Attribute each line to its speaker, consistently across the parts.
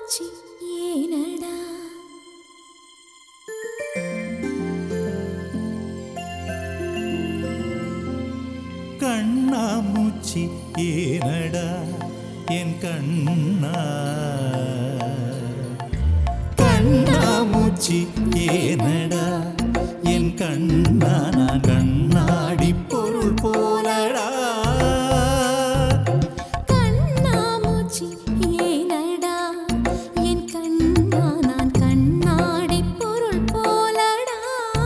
Speaker 1: கண்ணாமூச்சி ஏனடா
Speaker 2: கண்ணாமூச்சி ஏனடா என் கண்ணா கண்ணாமூச்சி ஏனடா என் கண்ணா நான் கண்ணாடி பொருள் போலடா
Speaker 1: கண்ணாமூச்சி ஏனடா என் கண்ணா நான் கண்ணாடி பொருள் போலடா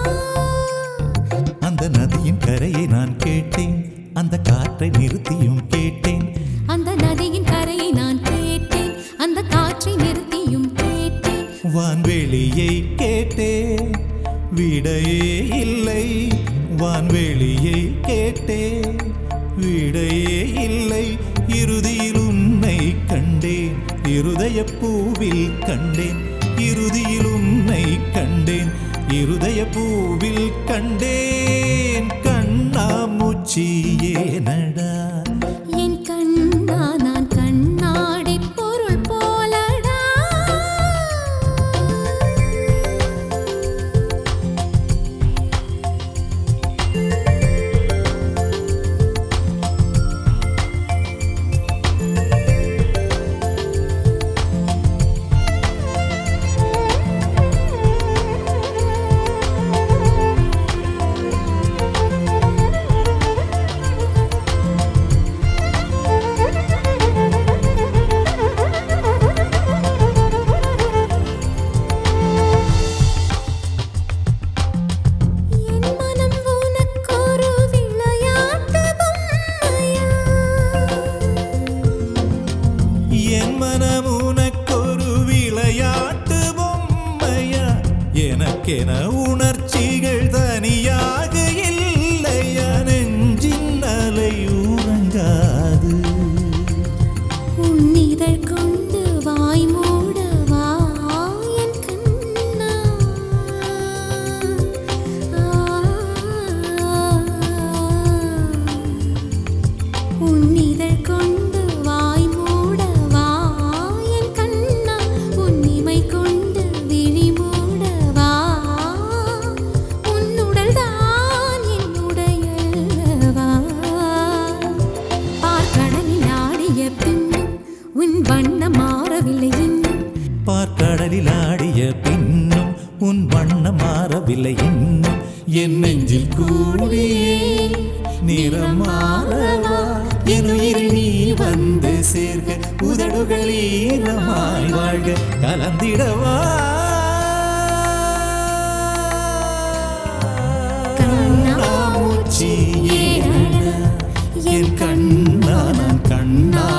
Speaker 2: அந்த நதியின் கரையை நான் கேட்டேன் அந்த காற்றை நிறுத்தியும் கேட்டேன்
Speaker 1: அந்த நதியின் கரையை நான் கேட்டேன் அந்த காற்றை நிறுத்தியும் கேட்டேன்
Speaker 2: வான்வெளியை கேட்டேன் விடையே இல்லை வான்வெளியை கேட்டேன் விடையே இல்லை இறுதியில் உன்னை கண்டேன் இருதய பூவில் கண்டேன் இறுதியில் உன்னை கண்டேன் இருதய பூவில் கண்டேன் கண்ணாமூச்சி ஏனடா
Speaker 1: என் கண்ணா நான் கண்ணாடி பொருள் போலடா என் மனம் உனக்கொரு விளையாட்டு பொம்மையா
Speaker 2: என் மனம் உனக்கொரு விளையாட்டு பொம்மையா எனக்கென உணர்ச்சிகள் தனியாக இல்லையா நெஞ்சின் அலை உறங்காது
Speaker 1: உன்னிதழ் கொண்டு வாய் மூடவா என் கண்ணா உன்னிதழ் கொண்டு வாய் மூடவா என் கண்ணா உன்னிமை கொண்டு விழி மூடவா உன்னுடல் தான் என்னுடையல்லவா பார்க்கடலில் ஆடிய பின்னும் உன் வண்ணம் மாறவில்லை இன்னும்
Speaker 2: பார்க்கடலில் ஆடிய பின்னும் உன் வண்ணம் மாறவில்லை இன்னும் என் நெஞ்சில் கூடியே நிறம் மாறவா என் உயிரில் நீ வந்து சேர்க உதடுகள் ஈரமாய் வாழ்க கலந்திடவா
Speaker 1: கண்ணாமூச்சி
Speaker 2: ஏனடா என் கண்ணா நான் கண்ணா